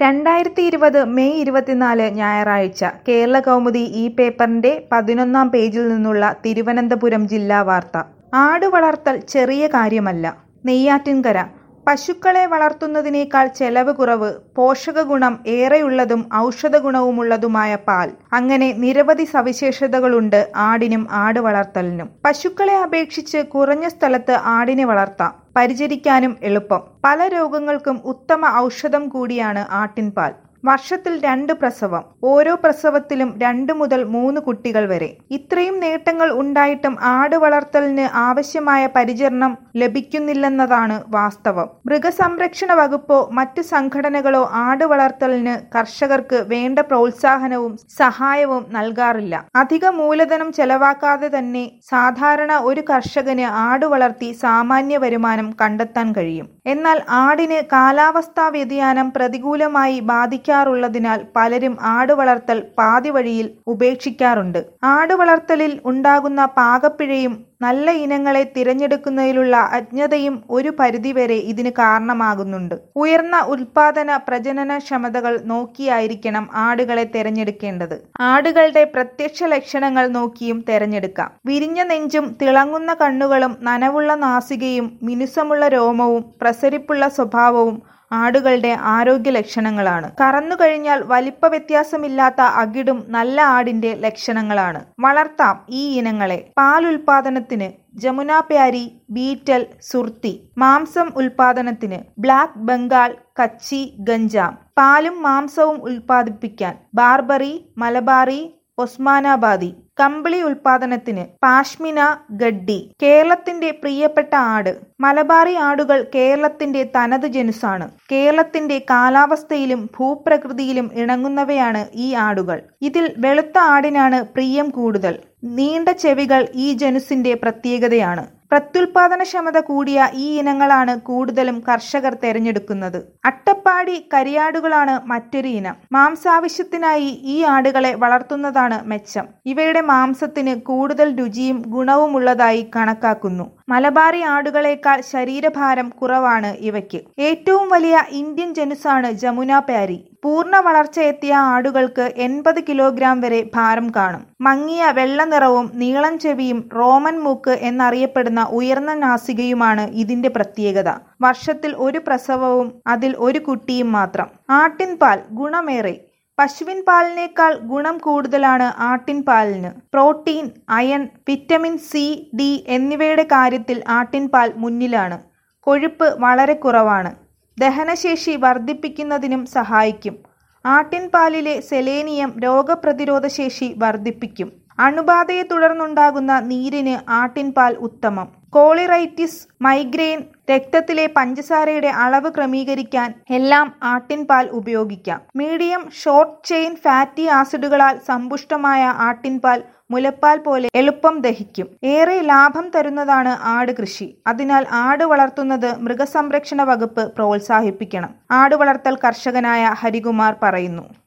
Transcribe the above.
രണ്ടായിരത്തി ഇരുപത് മെയ് ഇരുപത്തിനാല് ഞായറാഴ്ച കേരള കൗമുദി ഈ പേപ്പറിന്റെ പതിനൊന്നാം പേജിൽ നിന്നുള്ള തിരുവനന്തപുരം ജില്ലാ വാർത്ത ആട് വളർത്തൽ ചെറിയ കാര്യമല്ല നെയ്യാറ്റിൻകര പശുക്കളെ വളർത്തുന്നതിനേക്കാൾ ചെലവ് കുറവ് പോഷകഗുണം ഏറെയുള്ളതും ഔഷധഗുണവുമുള്ളതുമായ പാൽ അങ്ങനെ നിരവധി സവിശേഷതകളുണ്ട് ആടിനും ആട് വളർത്തലിനും പശുക്കളെ അപേക്ഷിച്ച് കുറഞ്ഞ സ്ഥലത്ത് ആടിനെ വളർത്താം പരിചരിക്കാനും എളുപ്പം പല രോഗങ്ങൾക്കും ഉത്തമ ഔഷധം കൂടിയാണ് ആട്ടിൻപാൽ വർഷത്തിൽ രണ്ട് പ്രസവം ഓരോ പ്രസവത്തിലും രണ്ട് മുതൽ മൂന്ന് കുട്ടികൾ വരെ ഇത്രയും നേട്ടങ്ങൾ ഉണ്ടായിട്ടും ആട് വളർത്തലിന് ആവശ്യമായ പരിചരണം ലഭിക്കുന്നില്ലെന്നതാണ് വാസ്തവം മൃഗസംരക്ഷണ വകുപ്പോ മറ്റു സംഘടനകളോ ആട് വളർത്തലിന് കർഷകർക്ക് വേണ്ട പ്രോത്സാഹനവും സഹായവും നൽകാറില്ല അധിക മൂലധനം ചെലവാക്കാതെ തന്നെ സാധാരണ ഒരു കർഷകന് ആട് വളർത്തി സാമാന്യ വരുമാനം കണ്ടെത്താൻ കഴിയും എന്നാൽ ആടിന് കാലാവസ്ഥാ വ്യതിയാനം പ്രതികൂലമായി ബാധിക്കാറുള്ളതിനാൽ പലരും ആട് വളർത്തൽ പാതി വഴിയിൽ ഉപേക്ഷിക്കാറുണ്ട് ആട് വളർത്തലിൽ ഉണ്ടാകുന്ന പാകപ്പിഴയും നല്ല ഇനങ്ങളെ തിരഞ്ഞെടുക്കുന്നതിലുള്ള അജ്ഞതയും ഒരു പരിധിവരെ ഇതിന് കാരണമാകുന്നുണ്ട് ഉയർന്ന ഉൽപാദന പ്രജനനക്ഷമതകൾ നോക്കിയായിരിക്കണം ആടുകളെ തിരഞ്ഞെടുക്കേണ്ടത് ആടുകളുടെ പ്രത്യക്ഷ ലക്ഷണങ്ങൾ നോക്കിയും തിരഞ്ഞെടുക്കാം വിരിഞ്ഞ നെഞ്ചും തിളങ്ങുന്ന കണ്ണുകളും നനവുള്ള നാസികയും മിനുസമുള്ള രോമവും പ്രസരിപ്പുള്ള സ്വഭാവവും ആടുകളുടെ ആരോഗ്യ ലക്ഷണങ്ങളാണ് കറന്നു കഴിഞ്ഞാൽ വലിപ്പ വ്യത്യാസമില്ലാത്ത അകിടും നല്ല ആടിന്റെ ലക്ഷണങ്ങളാണ് വളർത്താം ഈ ഇനങ്ങളെ പാൽ ഉൽപാദനത്തിന് ജമുന പ്യാരി ബീറ്റൽ സുർത്തി മാംസം ഉൽപാദനത്തിന് ബ്ലാക്ക് ബംഗാൾ കച്ചി ഗഞ്ചാം പാലും മാംസവും ഉൽപ്പാദിപ്പിക്കാൻ ബാർബറി മലബാറി ഒസ്മാനാബാദി കമ്പിളി ഉൽപാദനത്തിന് പാഷ്മിന ഗഡ്ഡി കേരളത്തിന്റെ പ്രിയപ്പെട്ട ആട് മലബാറി ആടുകൾ കേരളത്തിന്റെ തനത് ജനുസാണ് കേരളത്തിന്റെ കാലാവസ്ഥയിലും ഭൂപ്രകൃതിയിലും ഇണങ്ങുന്നവയാണ് ഈ ആടുകൾ ഇതിൽ വെളുത്ത ആടിനാണ് പ്രിയം കൂടുതൽ നീണ്ട ചെവികൾ ഈ ജനുസിന്റെ പ്രത്യേകതയാണ് പ്രത്യുൽപാദനക്ഷമത കൂടിയ ഈ ഇനങ്ങളാണ് കൂടുതലും കർഷകർ തിരഞ്ഞെടുക്കുന്നത് അട്ടപ്പാടി കരിയാടുകളാണ് മറ്റൊരു ഇനം മാംസാവശ്യത്തിനായി ഈ ആടുകളെ വളർത്തുന്നതാണ് മെച്ചം ഇവയുടെ മാംസത്തിന് കൂടുതൽ രുചിയും ഗുണവുമുള്ളതായി കണക്കാക്കുന്നു മലബാറി ആടുകളേക്കാൾ ശരീരഭാരം കുറവാണ് ഇവയ്ക്ക് ഏറ്റവും വലിയ ഇന്ത്യൻ ജനുസാണ് ജമുന പ്യാരി പൂർണ്ണ വളർച്ച എത്തിയ ആടുകൾക്ക് എൺപത് കിലോഗ്രാം വരെ ഭാരം കാണും മങ്ങിയ വെള്ള നിറവും നീളം ചെവിയും റോമൻ മൂക്ക് എന്നറിയപ്പെടുന്ന ഉയർന്ന നാസികയുമാണ് ഇതിന്റെ പ്രത്യേകത വർഷത്തിൽ ഒരു പ്രസവവും അതിൽ ഒരു കുട്ടിയും മാത്രം ആട്ടിൻപാൽ ഗുണമേറെ പശുവിൻ പാലിനേക്കാൾ ഗുണം കൂടുതലാണ് ആട്ടിൻ പാലിന് protein iron vitamin C D എന്നിവയുടെ കാര്യത്തിൽ ആട്ടിൻ പാൽ മുന്നിലാണ് കൊഴുപ്പ് വളരെ കുറവാണ് ദഹനശേഷി വർദ്ധിപ്പിക്കുന്നതിനും സഹായിക്കും ആട്ടിൻ പാലിലെ സെലേനിയം രോഗപ്രതിരോധ ശേഷി വർദ്ധിപ്പിക്കും അണുബാധയെ തുടർന്നുണ്ടാകുന്ന നീരിന് ആട്ടിൻപാൽ ഉത്തമം കോളിറൈറ്റിസ് മൈഗ്രെയിൻ രക്തത്തിലെ പഞ്ചസാരയുടെ അളവ് ക്രമീകരിക്കാൻ എല്ലാം ആട്ടിൻപാൽ ഉപയോഗിക്കാം മീഡിയം ഷോർട്ട് ചെയിൻ ഫാറ്റി ആസിഡുകളാൽ സമ്പുഷ്ടമായ ആട്ടിൻപാൽ മുലപ്പാൽ പോലെ എളുപ്പം ദഹിക്കും ഏറെ ലാഭം തരുന്നതാണ് ആട് കൃഷി അതിനാൽ ആട് വളർത്തുന്നത് മൃഗസംരക്ഷണ വകുപ്പ് പ്രോത്സാഹിപ്പിക്കണം ആട് വളർത്തൽ കർഷകനായ ഹരികുമാർ പറയുന്നു